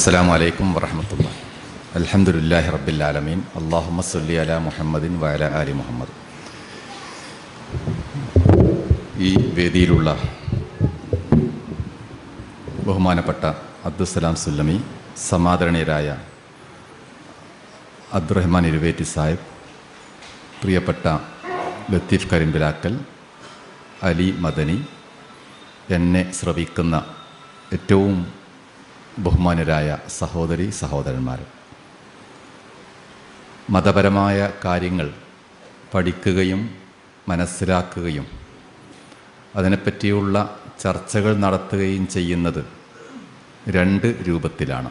അസ്സാം വലൈക്കും വറഹമത്തുള്ള അലഹമുല്ലാഹി റബ്ബില്ലാലമീൻ അള്ളാഹുമ്മ സല്ലി അല മുഹമ്മദിൻ വയല അലി മുഹമ്മദ് ഈ വേദിയിലുള്ള ബഹുമാനപ്പെട്ട അബ്ദുസലാം സുല്ലമി സമാദരണീയരായ അബ്ദുറഹ്മാൻ ഇരുവേറ്റി സാഹിബ് പ്രിയപ്പെട്ട ലത്തീഫ് കരിമ്പിലാക്കൽ അലി മദനി എന്നെ ശ്രവിക്കുന്ന ഏറ്റവും ബഹുമാനരായ സഹോദരി സഹോദരന്മാർ മതപരമായ കാര്യങ്ങൾ പഠിക്കുകയും മനസ്സിലാക്കുകയും അതിനെപ്പറ്റിയുള്ള ചർച്ചകൾ നടത്തുകയും ചെയ്യുന്നത് രണ്ട് രൂപത്തിലാണ്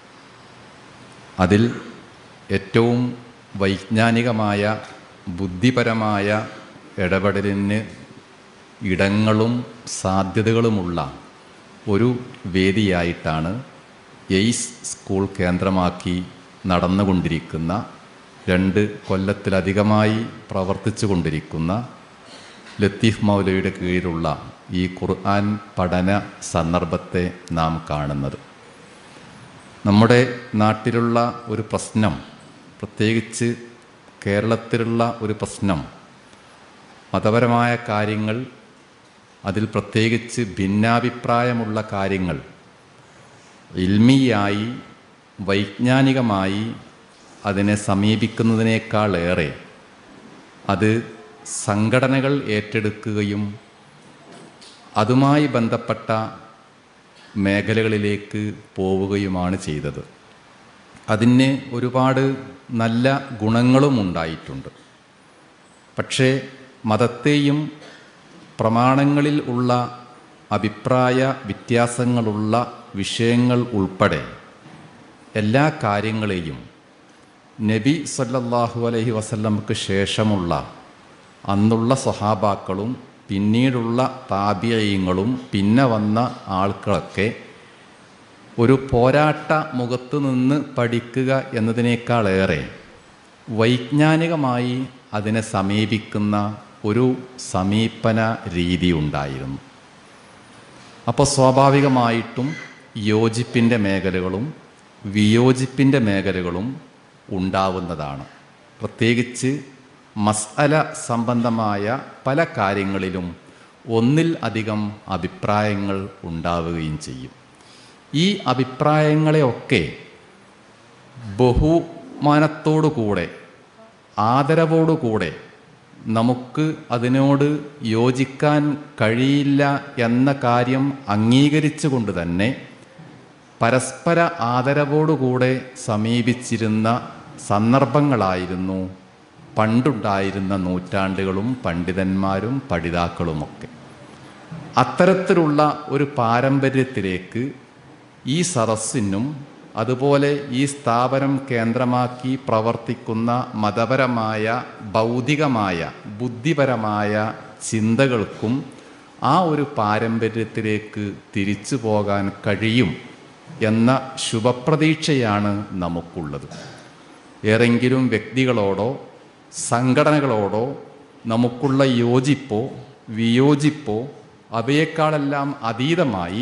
അതിൽ ഏറ്റവും വൈജ്ഞാനികമായ ബുദ്ധിപരമായ ഇടപെടലിന് ഇടങ്ങളും സാധ്യതകളുമുള്ള ഒരു വേദിയായിട്ടാണ് എയ്സ് സ്കൂൾ കേന്ദ്രമാക്കി നടന്നുകൊണ്ടിരിക്കുന്ന രണ്ട് കൊല്ലത്തിലധികമായി പ്രവർത്തിച്ചു കൊണ്ടിരിക്കുന്ന ലത്തീഫ് മൗലയുടെ കീഴിലുള്ള ഈ ഖുർആൻ പഠന സന്ദർഭത്തെ നാം കാണുന്നത് നമ്മുടെ നാട്ടിലുള്ള ഒരു പ്രശ്നം പ്രത്യേകിച്ച് കേരളത്തിലുള്ള ഒരു പ്രശ്നം മതപരമായ കാര്യങ്ങൾ അതിൽ പ്രത്യേകിച്ച് ഭിന്നാഭിപ്രായമുള്ള കാര്യങ്ങൾ ഇൽമിയായി വൈജ്ഞാനികമായി അതിനെ സമീപിക്കുന്നതിനേക്കാളേറെ അത് സംഘടനകൾ ഏറ്റെടുക്കുകയും അതുമായി ബന്ധപ്പെട്ട മേഖലകളിലേക്ക് പോവുകയുമാണ് ചെയ്തത് അതിന് ഒരുപാട് നല്ല ഗുണങ്ങളും ഉണ്ടായിട്ടുണ്ട് പക്ഷേ മതത്തെയും പ്രമാണങ്ങളിൽ ഉള്ള അഭിപ്രായ വ്യത്യാസങ്ങളുള്ള വിഷയങ്ങൾ ഉൾപ്പെടെ എല്ലാ കാര്യങ്ങളെയും നബി സല്ലല്ലാഹു അലൈഹി വസല്ലമക്ക് ശേഷമുള്ള അന്നുള്ള സ്വഹാബാക്കളും പിന്നീടുള്ള താപിയങ്ങളും പിന്നെ വന്ന ആൾക്കാരൊക്കെ ഒരു പോരാട്ട മുഖത്ത് നിന്ന് പഠിക്കുക എന്നതിനേക്കാളേറെ വൈജ്ഞാനികമായി അതിനെ സമീപിക്കുന്ന ഒരു സമീപന രീതി ഉണ്ടായിരുന്നു അപ്പോൾ സ്വാഭാവികമായിട്ടും യോജിപ്പിൻ്റെ മേഖലകളും വിയോജിപ്പിൻ്റെ മേഖലകളും ഉണ്ടാവുന്നതാണ് പ്രത്യേകിച്ച് മസ്അല സംബന്ധമായ പല കാര്യങ്ങളിലും ഒന്നിൽ അധികം അഭിപ്രായങ്ങൾ ഉണ്ടാവുകയും ചെയ്യും ഈ അഭിപ്രായങ്ങളെയൊക്കെ ബഹുമാനത്തോടുകൂടെ ആദരവോടുകൂടെ നമുക്ക് അതിനോട് യോജിക്കാൻ കഴിയില്ല എന്ന കാര്യം അംഗീകരിച്ചുകൊണ്ട് തന്നെ പരസ്പര ആദരവോടുകൂടെ സമീപിച്ചിരുന്ന സന്ദർഭങ്ങളായിരുന്നു പണ്ടുണ്ടായിരുന്ന നൂറ്റാണ്ടുകളും പണ്ഡിതന്മാരും പഠിതാക്കളുമൊക്കെ അത്തരത്തിലുള്ള ഒരു പാരമ്പര്യത്തിലേക്ക് ഈ സദസ്സിനും അതുപോലെ ഈ സ്ഥാപനം കേന്ദ്രമാക്കി പ്രവർത്തിക്കുന്ന മതപരമായ ഭൗതികമായ ബുദ്ധിപരമായ ചിന്തകൾക്കും ആ ഒരു പാരമ്പര്യത്തിലേക്ക് തിരിച്ചു പോകാൻ കഴിയും എന്ന ശുഭപ്രതീക്ഷയാണ് നമുക്കുള്ളത് ഏതെങ്കിലും വ്യക്തികളോടോ സംഘടനകളോടോ നമുക്കുള്ള യോജിപ്പോ വിയോജിപ്പോ അവയേക്കാളെല്ലാം അതീതമായി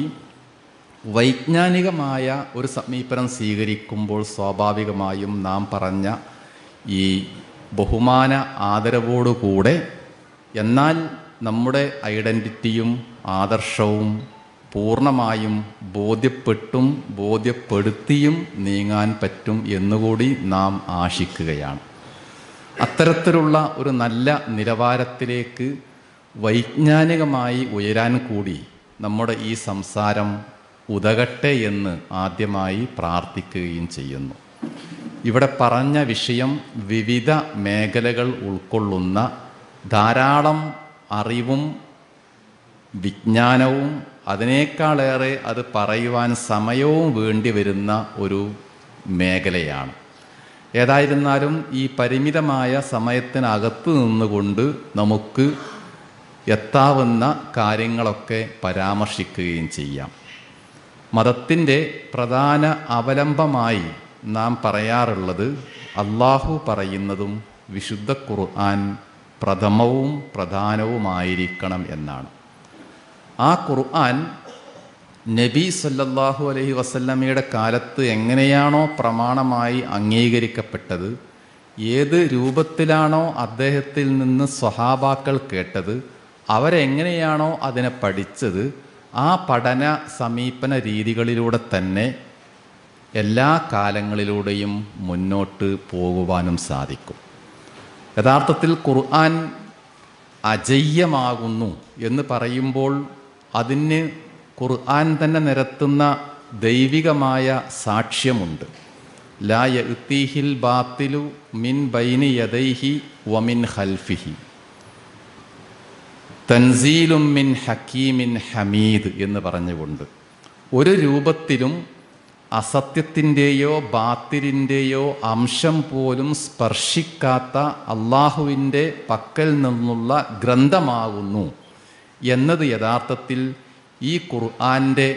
വൈജ്ഞാനികമായ ഒരു സമീപനം സ്വീകരിക്കുമ്പോൾ സ്വാഭാവികമായും നാം പറഞ്ഞ ഈ ബഹുമാന ആദരവോടുകൂടെ എന്നാൽ നമ്മുടെ ഐഡൻറ്റിറ്റിയും ആദർശവും പൂർണ്ണമായും ബോധ്യപ്പെട്ടും ബോധ്യപ്പെടുത്തിയും നീങ്ങാൻ പറ്റും എന്നുകൂടി നാം ആശിക്കുകയാണ് അത്തരത്തിലുള്ള ഒരു നല്ല നിലവാരത്തിലേക്ക് വൈജ്ഞാനികമായി ഉയരാൻ കൂടി നമ്മുടെ ഈ സംസാരം ഉതകട്ടെ എന്ന് ആദ്യമായി പ്രാർത്ഥിക്കുകയും ചെയ്യുന്നു ഇവിടെ പറഞ്ഞ വിഷയം വിവിധ മേഖലകൾ ഉൾക്കൊള്ളുന്ന ധാരാളം അറിവും വിജ്ഞാനവും അതിനേക്കാളേറെ അത് പറയുവാൻ സമയവും വേണ്ടി വരുന്ന ഒരു മേഖലയാണ് ഏതായിരുന്നാലും ഈ പരിമിതമായ സമയത്തിനകത്ത് നിന്നുകൊണ്ട് നമുക്ക് എത്താവുന്ന കാര്യങ്ങളൊക്കെ പരാമർശിക്കുകയും ചെയ്യാം മതത്തിൻ്റെ പ്രധാന അവലംബമായി നാം പറയാറുള്ളത് അള്ളാഹു പറയുന്നതും വിശുദ്ധ ഖുർആൻ പ്രഥമവും പ്രധാനവുമായിരിക്കണം എന്നാണ് ആ ഖുർആൻ നബി സല്ലല്ലാഹു അലൈഹി വസല്ലമയുടെ കാലത്ത് എങ്ങനെയാണോ പ്രമാണമായി അംഗീകരിക്കപ്പെട്ടത് ഏത് രൂപത്തിലാണോ അദ്ദേഹത്തിൽ നിന്ന് സ്വഹാബാക്കൾ കേട്ടത് അവരെങ്ങനെയാണോ അതിനെ പഠിച്ചത് ആ പഠന സമീപന രീതികളിലൂടെ തന്നെ എല്ലാ കാലങ്ങളിലൂടെയും മുന്നോട്ട് പോകുവാനും സാധിക്കും യഥാർത്ഥത്തിൽ ഖുർആൻ അജയ്യമാകുന്നു എന്ന് പറയുമ്പോൾ അതിന് ഖുർആൻ തന്നെ നിരത്തുന്ന ദൈവികമായ സാക്ഷ്യമുണ്ട് ലാ യഅ്തീഹിൽ ബാത്തിലു മിൻ ബൈനി യദൈഹി വമിൻ ഖൽഫിഹി തൻസീലും മിൻ ഹക്കീമിൻ ഹമീദ് എന്ന് പറഞ്ഞുകൊണ്ട് ഒരു രൂപത്തിലും അസത്യത്തിൻ്റെയോ ബാത്തിരിൻ്റെയോ അംശം പോലും സ്പർശിക്കാത്ത അള്ളാഹുവിൻ്റെ പക്കൽ നിന്നുള്ള ഗ്രന്ഥമാകുന്നു എന്നത് യഥാർത്ഥത്തിൽ ഈ ഖുർആൻ്റെ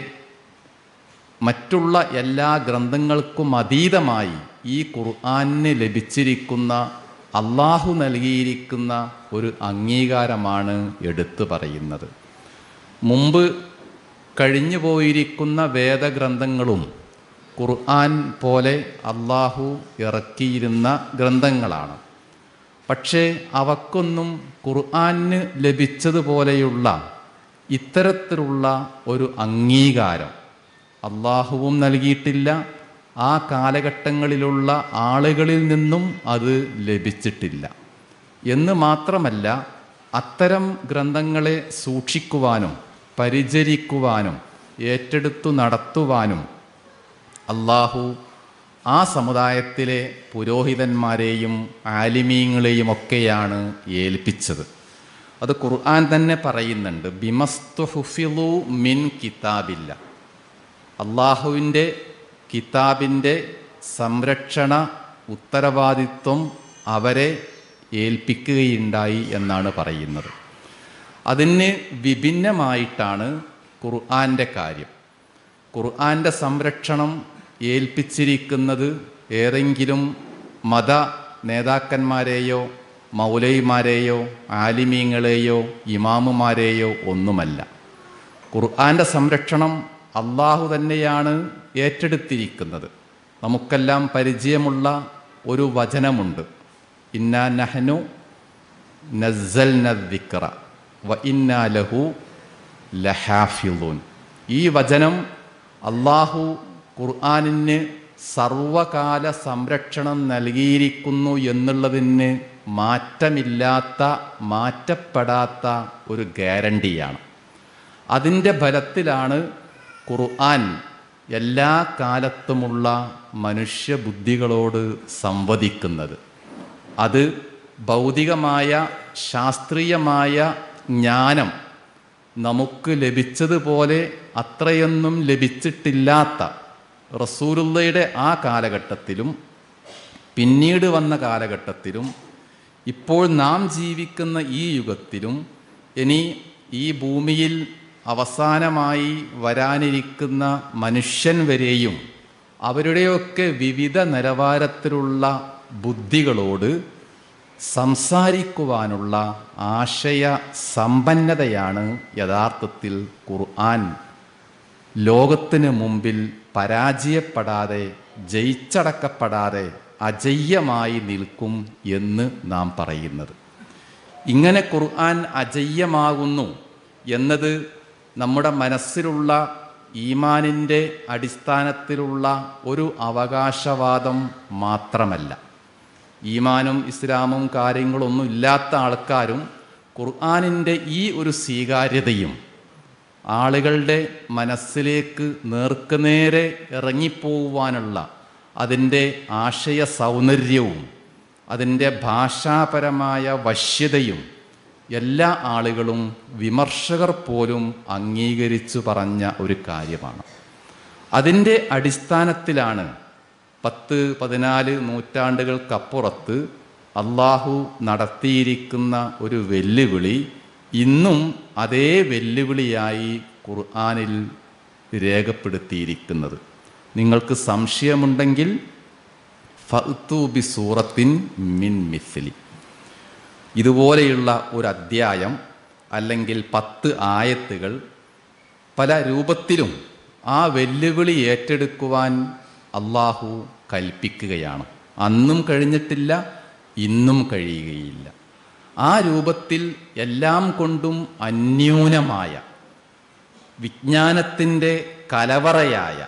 മറ്റുള്ള എല്ലാ ഗ്രന്ഥങ്ങൾക്കും അതീതമായി ഈ ഖുർആന് ലഭിച്ചിരിക്കുന്ന അള്ളാഹു നൽകിയിരിക്കുന്ന ഒരു അംഗീകാരമാണ് എടുത്തു പറയുന്നത് മുമ്പ് കഴിഞ്ഞു പോയിരിക്കുന്ന വേദഗ്രന്ഥങ്ങളും ഖുർആൻ പോലെ അള്ളാഹു ഇറക്കിയിരുന്ന ഗ്രന്ഥങ്ങളാണ് പക്ഷേ അവക്കൊന്നും ഖുർആന് ലഭിച്ചതുപോലെയുള്ള ഇത്തരത്തിലുള്ള ഒരു അംഗീകാരം അള്ളാഹുവും നൽകിയിട്ടില്ല ആ കാലഘട്ടങ്ങളിലുള്ള ആളുകളിൽ നിന്നും അത് ലഭിച്ചിട്ടില്ല എന്ന് മാത്രമല്ല അത്തരം ഗ്രന്ഥങ്ങളെ സൂക്ഷിക്കുവാനും പരിചരിക്കുവാനും ഏറ്റെടുത്തു നടത്തുവാനും അള്ളാഹു ആ സമുദായത്തിലെ പുരോഹിതന്മാരെയും ആലിമീങ്ങളെയും ഒക്കെയാണ് ഏൽപ്പിച്ചത് അത് ഖുർആൻ തന്നെ പറയുന്നുണ്ട് ബിമസ്തു ഹുഫിലു മിൻ കിതാബില്ല അള്ളാഹുവിൻ്റെ കിതാബിൻ്റെ സംരക്ഷണ ഉത്തരവാദിത്വം അവരെ ഏൽപ്പിക്കുകയുണ്ടായി എന്നാണ് പറയുന്നത് അതിന് വിഭിന്നമായിട്ടാണ് ഖുർആൻ്റെ കാര്യം ഖുർആൻ്റെ സംരക്ഷണം ഏൽപ്പിച്ചിരിക്കുന്നത് ഏതെങ്കിലും മത നേതാക്കന്മാരെയോ മൗലൈമാരെയോ ആലിമീങ്ങളെയോ ഇമാമുമാരെയോ ഒന്നുമല്ല ഖുർആൻ്റെ സംരക്ഷണം അള്ളാഹു തന്നെയാണ് ഏറ്റെടുത്തിരിക്കുന്നത് നമുക്കെല്ലാം പരിചയമുള്ള ഒരു വചനമുണ്ട് ഇന്നാ നഹനു നസ്സൽ ദിക്റ വ ഇന്നാ ലഹു ലഹാഫിളൂൻ ഈ വചനം അള്ളാഹു ഖുർആാനിന് സർവകാല സംരക്ഷണം നൽകിയിരിക്കുന്നു എന്നുള്ളതിന് മാറ്റമില്ലാത്ത മാറ്റപ്പെടാത്ത ഒരു ഗ്യാരണ്ടിയാണ് അതിൻ്റെ ഫലത്തിലാണ് ഖുർആൻ എല്ലാ കാലത്തുമുള്ള മനുഷ്യബുദ്ധികളോട് സംവദിക്കുന്നത് അത് ഭൗതികമായ ശാസ്ത്രീയമായ ജ്ഞാനം നമുക്ക് ലഭിച്ചതുപോലെ അത്രയൊന്നും ലഭിച്ചിട്ടില്ലാത്ത റസൂലുള്ളയുടെ ആ കാലഘട്ടത്തിലും പിന്നീട് വന്ന കാലഘട്ടത്തിലും ഇപ്പോൾ നാം ജീവിക്കുന്ന ഈ യുഗത്തിലും ഇനി ഈ ഭൂമിയിൽ അവസാനമായി വരാനിരിക്കുന്ന മനുഷ്യൻ വരെയും അവരുടെയൊക്കെ വിവിധ നിലവാരത്തിലുള്ള ബുദ്ധികളോട് സംസാരിക്കുവാനുള്ള ആശയ സമ്പന്നതയാണ് യഥാർത്ഥത്തിൽ ഖുർആൻ ലോകത്തിന് മുമ്പിൽ പരാജയപ്പെടാതെ ജയിച്ചടക്കപ്പെടാതെ അജയ്യമായി നിൽക്കും എന്ന് നാം പറയുന്നത് ഇങ്ങനെ ഖുർആൻ അജയ്യമാകുന്നു എന്നത് നമ്മുടെ മനസ്സിലുള്ള ഈമാനിൻ്റെ അടിസ്ഥാനത്തിലുള്ള ഒരു അവകാശവാദം മാത്രമല്ല ഈമാനും ഇസ്ലാമും കാര്യങ്ങളൊന്നും ഇല്ലാത്ത ആൾക്കാരും ഖുർആാനിൻ്റെ ഈ ഒരു സ്വീകാര്യതയും ആളുകളുടെ മനസ്സിലേക്ക് നേർക്കുനേരെ ഇറങ്ങിപ്പോവാനുള്ള അതിൻ്റെ ആശയ സൗന്ദര്യവും അതിൻ്റെ ഭാഷാപരമായ വശ്യതയും എല്ലാ ആളുകളും വിമർശകർ പോലും അംഗീകരിച്ചു പറഞ്ഞ ഒരു കാര്യമാണ് അതിൻ്റെ അടിസ്ഥാനത്തിലാണ് പത്ത് പതിനാല് നൂറ്റാണ്ടുകൾക്കപ്പുറത്ത് അള്ളാഹു നടത്തിയിരിക്കുന്ന ഒരു വെല്ലുവിളി ഇന്നും അതേ വെല്ലുവിളിയായി ഖുർആാനിൽ രേഖപ്പെടുത്തിയിരിക്കുന്നത് നിങ്ങൾക്ക് സംശയമുണ്ടെങ്കിൽ ഫത്തു ബി സൂറത്തിൻ മിൻ മിസ്ലി ഇതുപോലെയുള്ള ഒരു അദ്ധ്യായം അല്ലെങ്കിൽ പത്ത് ആയത്തുകൾ പല രൂപത്തിലും ആ വെല്ലുവിളി ഏറ്റെടുക്കുവാൻ അള്ളാഹു കൽപ്പിക്കുകയാണ് അന്നും കഴിഞ്ഞിട്ടില്ല ഇന്നും കഴിയുകയില്ല ആ രൂപത്തിൽ എല്ലാം കൊണ്ടും അന്യൂനമായ വിജ്ഞാനത്തിൻ്റെ കലവറയായ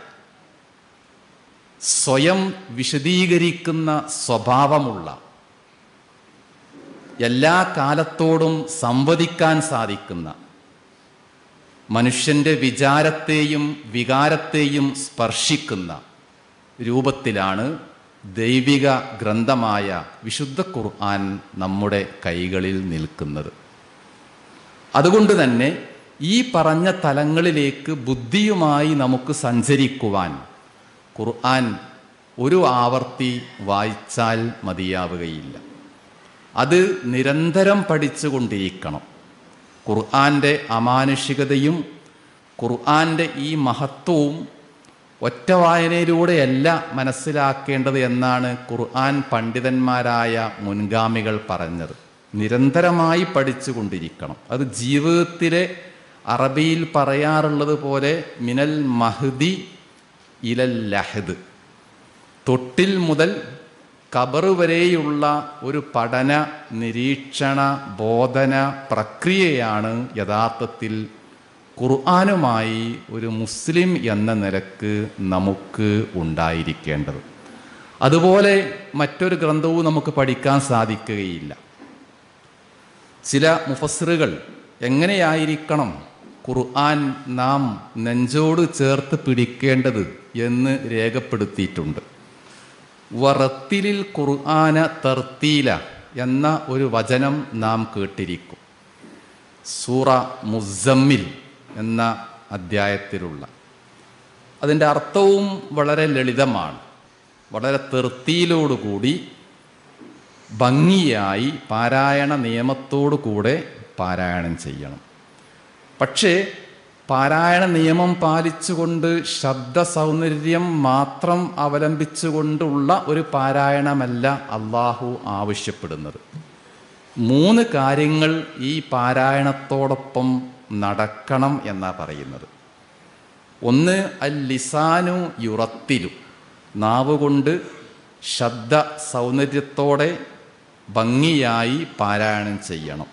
സ്വയം വിശദീകരിക്കുന്ന സ്വഭാവമുള്ള എല്ലാ കാലത്തോടും സംവദിക്കാൻ സാധിക്കുന്ന മനുഷ്യൻ്റെ വിചാരത്തെയും വികാരത്തെയും സ്പർശിക്കുന്ന രൂപത്തിലാണ് ദൈവിക ഗ്രന്ഥമായ വിശുദ്ധ ഖുർആൻ നമ്മുടെ കൈകളിൽ നിൽക്കുന്നത് അതുകൊണ്ട് തന്നെ ഈ പറഞ്ഞ തലങ്ങളിലേക്ക് ബുദ്ധിയുമായി നമുക്ക് സഞ്ചരിക്കുവാൻ ഖുർആൻ ഒരു ആവർത്തി വായിച്ചാൽ മതിയാവുകയില്ല അത് നിരന്തരം പഠിച്ചുകൊണ്ടിരിക്കണം ഖുർആൻ്റെ അമാനുഷികതയും ഖുർആൻ്റെ ഈ മഹത്വവും ഒറ്റ വായനയിലൂടെയല്ല മനസ്സിലാക്കേണ്ടത് എന്നാണ് ഖുർആൻ പണ്ഡിതന്മാരായ മുൻഗാമികൾ പറഞ്ഞത് നിരന്തരമായി പഠിച്ചുകൊണ്ടിരിക്കണം അത് ജീവിതത്തിലെ അറബിയിൽ പറയാറുള്ളത് പോലെ മിനൽ മഹ്ദി ഇലൽ ലഹദ് തൊട്ടിൽ മുതൽ കബർ വരെയുള്ള ഒരു പഠന നിരീക്ഷണ ബോധന പ്രക്രിയയാണ് യഥാർത്ഥത്തിൽ ഖുർആാനുമായി ഒരു മുസ്ലിം എന്ന നിലക്ക് നമുക്ക് ഉണ്ടായിരിക്കേണ്ടത് അതുപോലെ മറ്റൊരു ഗ്രന്ഥവും നമുക്ക് പഠിക്കാൻ സാധിക്കുകയില്ല ചില മുഫസ്സിറുകൾ എങ്ങനെയായിരിക്കണം ഖുർആൻ നാം നെഞ്ചോട് ചേർത്ത് പിടിക്കേണ്ടത് എന്ന് രേഖപ്പെടുത്തിയിട്ടുണ്ട് വറത്തിലിൽ ഖുർആന തർത്തീല എന്ന ഒരു വചനം നാം കേട്ടിരിക്കും സൂറ മുസമ്മിൽ എന്ന അധ്യായത്തിലുള്ള അതിൻ്റെ അർത്ഥവും വളരെ ലളിതമാണ് വളരെ തെർത്തിയിലോടുകൂടി ഭംഗിയായി പാരായണ നിയമത്തോടു കൂടെ പാരായണം ചെയ്യണം പക്ഷേ പാരായണ നിയമം പാലിച്ചുകൊണ്ട് ശബ്ദ സൗന്ദര്യം മാത്രം അവലംബിച്ചുകൊണ്ടുള്ള ഒരു പാരായണമല്ല അള്ളാഹു ആവശ്യപ്പെടുന്നത് മൂന്ന് കാര്യങ്ങൾ ഈ പാരായണത്തോടൊപ്പം നടക്കണം എന്നാ പറയുന്നത് ഒന്ന് അൽ ലിസാനു യുറത്തിലു നാവ് കൊണ്ട് ശബ്ദ സൗന്ദര്യത്തോടെ ഭംഗിയായി പാരായണം ചെയ്യണം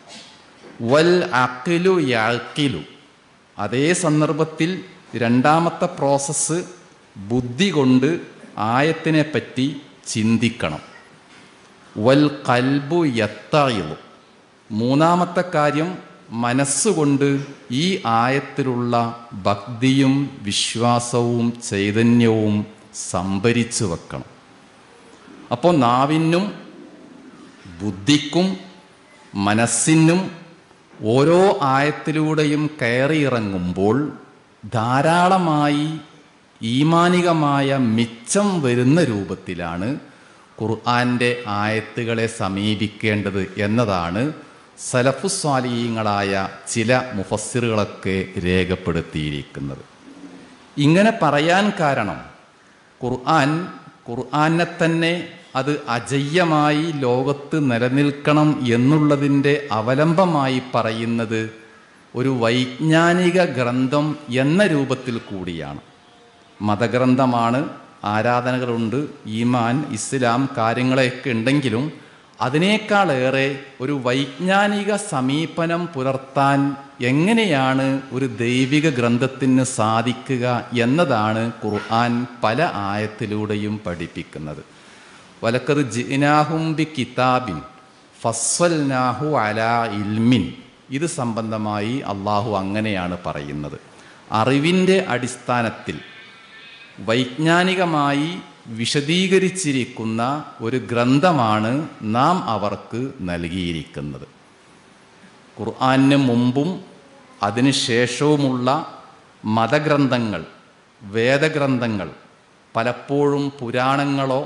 വൽ അക്കിലു യാക്കിലു അതേ സന്ദർഭത്തിൽ രണ്ടാമത്തെ പ്രോസസ്സ് ബുദ്ധി കൊണ്ട് ആയത്തിനെ പറ്റി ചിന്തിക്കണം വൽ കൽബു യത്തായിളു മൂന്നാമത്തെ കാര്യം മനസ്സുകൊണ്ട് ഈ ആയത്തിലുള്ള ഭക്തിയും വിശ്വാസവും ചൈതന്യവും സംഭരിച്ചു വെക്കണം അപ്പോൾ നാവിനും ബുദ്ധിക്കും മനസ്സിനും ഓരോ ആയത്തിലൂടെയും കയറിയിറങ്ങുമ്പോൾ ധാരാളമായി ഈമാനികമായ മിച്ചം വരുന്ന രൂപത്തിലാണ് ഖുർആൻ്റെ ആയത്തുകളെ സമീപിക്കേണ്ടത് എന്നതാണ് സലഫുസ്വാലീയങ്ങളായ ചില മുഫസ്സിറുകളൊക്കെ രേഖപ്പെടുത്തിയിരിക്കുന്നത് ഇങ്ങനെ പറയാൻ കാരണം ഖുർആൻ ഖുർആനെ തന്നെ അത് അജയ്യമായി ലോകത്ത് നിലനിൽക്കണം എന്നുള്ളതിൻ്റെ അവലംബമായി പറയുന്നത് ഒരു വൈജ്ഞാനിക ഗ്രന്ഥം എന്ന രൂപത്തിൽ കൂടിയാണ് മതഗ്രന്ഥമാണ് ആരാധനകളുണ്ട് ഈമാൻ ഇസ്ലാം കാര്യങ്ങളെയൊക്കെ ഉണ്ടെങ്കിലും അതിനേക്കാളേറെ ഒരു വൈജ്ഞാനിക സമീപനം പുലർത്താൻ എങ്ങനെയാണ് ഒരു ദൈവിക ഗ്രന്ഥത്തിന് സാധിക്കുക എന്നതാണ് ഖുർആൻ പല ആയത്തിലൂടെയും പഠിപ്പിക്കുന്നത് വലക്കത് ജിനാഹും ബി കിതാബിൻ ഫസ്വൽനാഹു അലാ ഇൽമിൻ ഇത് സംബന്ധമായി അള്ളാഹു അങ്ങനെയാണ് പറയുന്നത് അറിവിൻ്റെ അടിസ്ഥാനത്തിൽ വൈജ്ഞാനികമായി വിശദീകരിച്ചിരിക്കുന്ന ഒരു ഗ്രന്ഥമാണ് നാം അവർക്ക് നൽകിയിരിക്കുന്നത് ഖുർആന് മുമ്പും അതിനുശേഷവുമുള്ള മതഗ്രന്ഥങ്ങൾ വേദഗ്രന്ഥങ്ങൾ പലപ്പോഴും പുരാണങ്ങളോ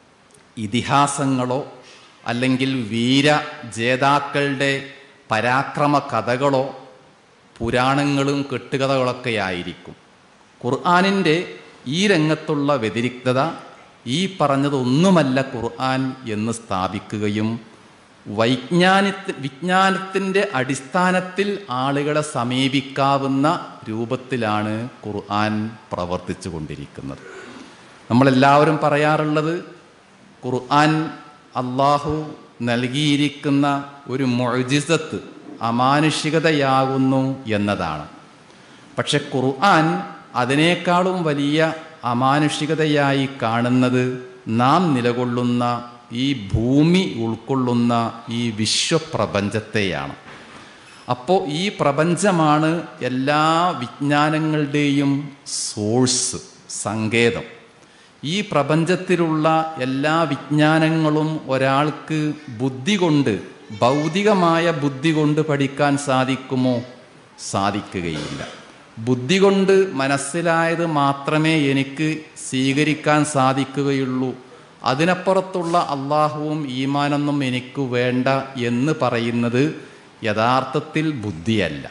ഇതിഹാസങ്ങളോ അല്ലെങ്കിൽ വീര ജേതാക്കളുടെ പരാക്രമ കഥകളോ പുരാണങ്ങളും കെട്ടുകഥകളൊക്കെ ആയിരിക്കും ഖുർആാനിൻ്റെ ഈ രംഗത്തുള്ള വ്യതിരിക്തത ഈ പറഞ്ഞതൊന്നുമല്ല ഖുർആൻ എന്ന് സ്ഥാപിക്കുകയും വൈജ്ഞാനത്തി വിജ്ഞാനത്തിൻ്റെ അടിസ്ഥാനത്തിൽ ആളുകളെ സമീപിക്കാവുന്ന രൂപത്തിലാണ് ഖുർആൻ പ്രവർത്തിച്ചു കൊണ്ടിരിക്കുന്നത് നമ്മളെല്ലാവരും പറയാറുള്ളത് ഖുർആൻ അള്ളാഹു നൽകിയിരിക്കുന്ന ഒരു മൊഴിസത്ത് അമാനുഷികതയാകുന്നു എന്നതാണ് പക്ഷെ ഖുർആൻ അതിനേക്കാളും വലിയ അമാനുഷികതയായി കാണുന്നത് നാം നിലകൊള്ളുന്ന ഈ ഭൂമി ഉൾക്കൊള്ളുന്ന ഈ വിശ്വപ്രപഞ്ചത്തെയാണ് അപ്പോൾ ഈ പ്രപഞ്ചമാണ് എല്ലാ വിജ്ഞാനങ്ങളുടെയും സോഴ്സ് സങ്കേതം ഈ പ്രപഞ്ചത്തിലുള്ള എല്ലാ വിജ്ഞാനങ്ങളും ഒരാൾക്ക് ബുദ്ധി കൊണ്ട് ഭൗതികമായ ബുദ്ധി കൊണ്ട് പഠിക്കാൻ സാധിക്കുമോ സാധിക്കുകയില്ല ബുദ്ധി കൊണ്ട് മനസ്സിലായത് മാത്രമേ എനിക്ക് സ്വീകരിക്കാൻ സാധിക്കുകയുള്ളൂ അതിനപ്പുറത്തുള്ള അള്ളാഹുവും ഈമാനൊന്നും എനിക്ക് വേണ്ട എന്ന് പറയുന്നത് യഥാർത്ഥത്തിൽ ബുദ്ധിയല്ല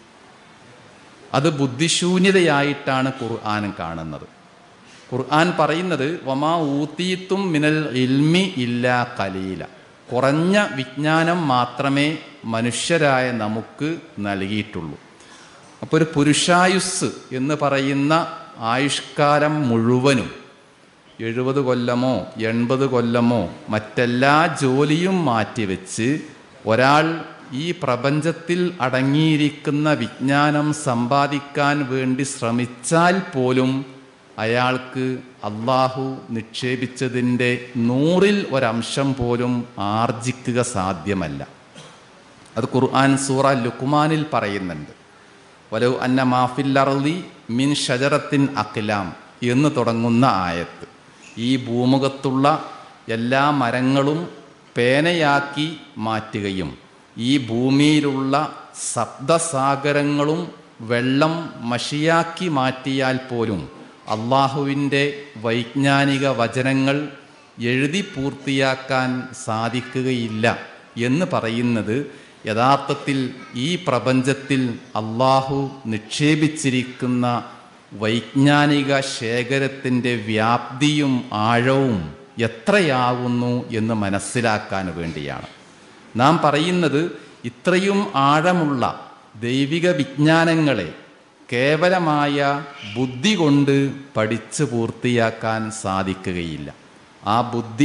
അത് ബുദ്ധിശൂന്യതയായിട്ടാണ് ഖുർആൻ കാണുന്നത് ഖുർആൻ പറയുന്നത് വമാ ഊത്തീത്തും മിനൽ ഇൽമി ഇല്ല കലീല കുറഞ്ഞ വിജ്ഞാനം മാത്രമേ മനുഷ്യരായ നമുക്ക് നൽകിയിട്ടുള്ളൂ അപ്പോൾ ഒരു പുരുഷായുസ് എന്ന് പറയുന്ന ആയുഷ്കാലം മുഴുവനും എഴുപത് കൊല്ലമോ എൺപത് കൊല്ലമോ മറ്റെല്ലാ ജോലിയും മാറ്റിവെച്ച് ഒരാൾ ഈ പ്രപഞ്ചത്തിൽ അടങ്ങിയിരിക്കുന്ന വിജ്ഞാനം സമ്പാദിക്കാൻ വേണ്ടി ശ്രമിച്ചാൽ പോലും അയാൾക്ക് അള്ളാഹു നിക്ഷേപിച്ചതിൻ്റെ നൂറിൽ ഒരംശം പോലും ആർജിക്കുക സാധ്യമല്ല അത് ഖുർആൻ സൂറ ലുക്കുമാനിൽ പറയുന്നുണ്ട് വലവ് അന്ന മാഫില്ലർലി മിൻ ഷജറത്തിൻ അഖിലാം എന്ന് തുടങ്ങുന്ന ആയത്ത് ഈ ഭൂമുഖത്തുള്ള എല്ലാ മരങ്ങളും പേനയാക്കി മാറ്റുകയും ഈ ഭൂമിയിലുള്ള ശബ്ദസാഗരങ്ങളും വെള്ളം മഷിയാക്കി മാറ്റിയാൽ പോലും അള്ളാഹുവിൻ്റെ വൈജ്ഞാനിക വചനങ്ങൾ എഴുതി പൂർത്തിയാക്കാൻ സാധിക്കുകയില്ല എന്ന് പറയുന്നത് യഥാർത്ഥത്തിൽ ഈ പ്രപഞ്ചത്തിൽ അള്ളാഹു നിക്ഷേപിച്ചിരിക്കുന്ന വൈജ്ഞാനിക ശേഖരത്തിൻ്റെ വ്യാപ്തിയും ആഴവും എത്രയാകുന്നു എന്ന് മനസ്സിലാക്കാൻ വേണ്ടിയാണ് നാം പറയുന്നത് ഇത്രയും ആഴമുള്ള ദൈവിക വിജ്ഞാനങ്ങളെ കേവലമായ ബുദ്ധി കൊണ്ട് പഠിച്ചു പൂർത്തിയാക്കാൻ സാധിക്കുകയില്ല ആ ബുദ്ധി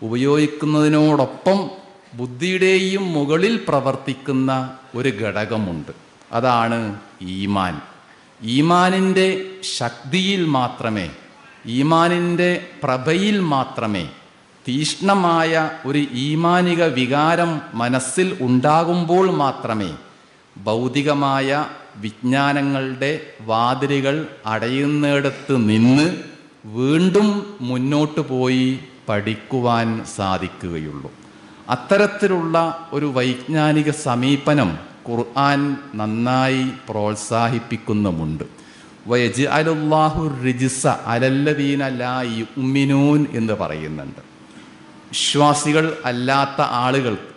ഉപയോഗിക്കുന്നതിനോടൊപ്പം ബുദ്ധിയുടെയും മുകളിൽ പ്രവർത്തിക്കുന്ന ഒരു ഘടകമുണ്ട് അതാണ് ഈമാൻ ഈമാനിൻ്റെ ശക്തിയിൽ മാത്രമേ ഈമാനിൻ്റെ പ്രഭയിൽ മാത്രമേ തീഷ്ണമായ ഒരു ഈമാനിക വികാരം മനസ്സിൽ ഉണ്ടാകുമ്പോൾ മാത്രമേ ഭൗതികമായ വിജ്ഞാനങ്ങളുടെ വാതിലുകൾ അടയുന്നിടത്ത് നിന്ന് വീണ്ടും മുന്നോട്ട് പോയി പഠിക്കുവാൻ സാധിക്കുകയുള്ളൂ അത്തരത്തിലുള്ള ഒരു വൈജ്ഞാനിക സമീപനം ഖുർആൻ നന്നായി പ്രോത്സാഹിപ്പിക്കുന്നുമുണ്ട് വയജ് അലുല്ലാഹു റിജിസ അലല്ലദീന ലാ യുമിനൂൻ എന്ന് പറയുന്നുണ്ട് വിശ്വാസികൾ അല്ലാത്ത ആളുകൾക്ക്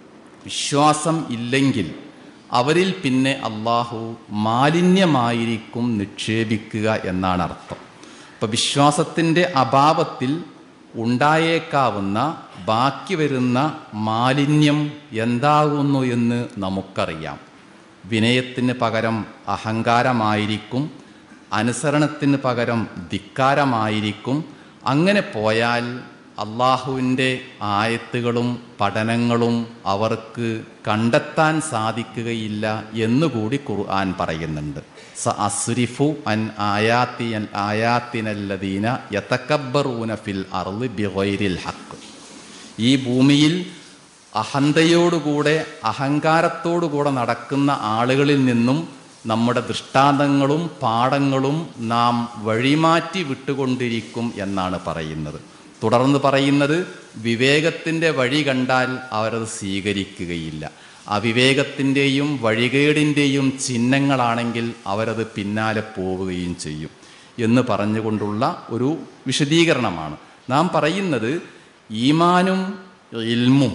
വിശ്വാസം ഇല്ലെങ്കിൽ അവരിൽ പിന്നെ അള്ളാഹു മാലിന്യമായിരിക്കും നിക്ഷേപിക്കുക എന്നാണ് അർത്ഥം അപ്പം വിശ്വാസത്തിൻ്റെ അഭാവത്തിൽ ഉണ്ടായേക്കാവുന്ന ബാക്കി വരുന്ന മാലിന്യം എന്താകുന്നു എന്ന് നമുക്കറിയാം വിനയത്തിന് പകരം അഹങ്കാരമായിരിക്കും അനുസരണത്തിന് പകരം ധിക്കാരമായിരിക്കും അങ്ങനെ പോയാൽ അള്ളാഹുവിൻ്റെ ആയത്തുകളും പഠനങ്ങളും അവർക്ക് കണ്ടെത്താൻ സാധിക്കുകയില്ല എന്നുകൂടി ഖുർആൻ പറയുന്നുണ്ട് സ അസ്രിഫു അൻ ആയാത്തി ആയാത്തിനല്ലദീന യതക്കബ്ബറൂന ഫിൽ അർളി ബിഗൈരിൽ ഹക്ക് ഈ ഭൂമിയിൽ അഹന്തയോടുകൂടെ അഹങ്കാരത്തോടുകൂടെ നടക്കുന്ന ആളുകളിൽ നിന്നും നമ്മുടെ ദൃഷ്ടാന്തങ്ങളും പാഠങ്ങളും നാം വഴിമാറ്റി വിട്ടുകൊണ്ടിരിക്കും എന്നാണ് പറയുന്നത് തുടർന്ന് പറയുന്നത് വിവേകത്തിൻ്റെ വഴി കണ്ടാൽ അവരത് സ്വീകരിക്കുകയില്ല അവിവേകത്തിൻ്റെയും വഴികേടിൻ്റെയും ചിഹ്നങ്ങളാണെങ്കിൽ അവരത് പിന്നാലെ പോവുകയും ചെയ്യും എന്ന് പറഞ്ഞുകൊണ്ടുള്ള ഒരു വിശദീകരണമാണ് നാം പറയുന്നത് ഈമാനും ഇൽമും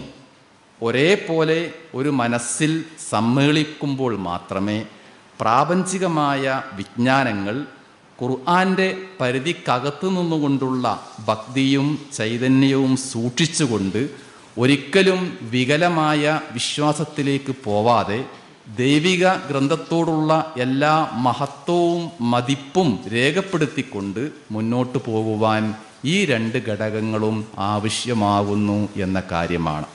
ഒരേപോലെ ഒരു മനസ്സിൽ സമ്മേളിക്കുമ്പോൾ മാത്രമേ പ്രാപഞ്ചികമായ വിജ്ഞാനങ്ങൾ ഖുർആന്റെ പരിധിക്കകത്തു നിന്നുകൊണ്ടുള്ള ഭക്തിയും ചൈതന്യവും സൂക്ഷിച്ചുകൊണ്ട് ഒരിക്കലും വികലമായ വിശ്വാസത്തിലേക്ക് പോവാതെ ദൈവിക ഗ്രന്ഥത്തോടുള്ള എല്ലാ മഹത്വവും മതിപ്പും രേഖപ്പെടുത്തിക്കൊണ്ട് മുന്നോട്ട് പോകുവാൻ ഈ രണ്ട് ഘടകങ്ങളും ആവശ്യമാകുന്നു എന്ന കാര്യമാണ്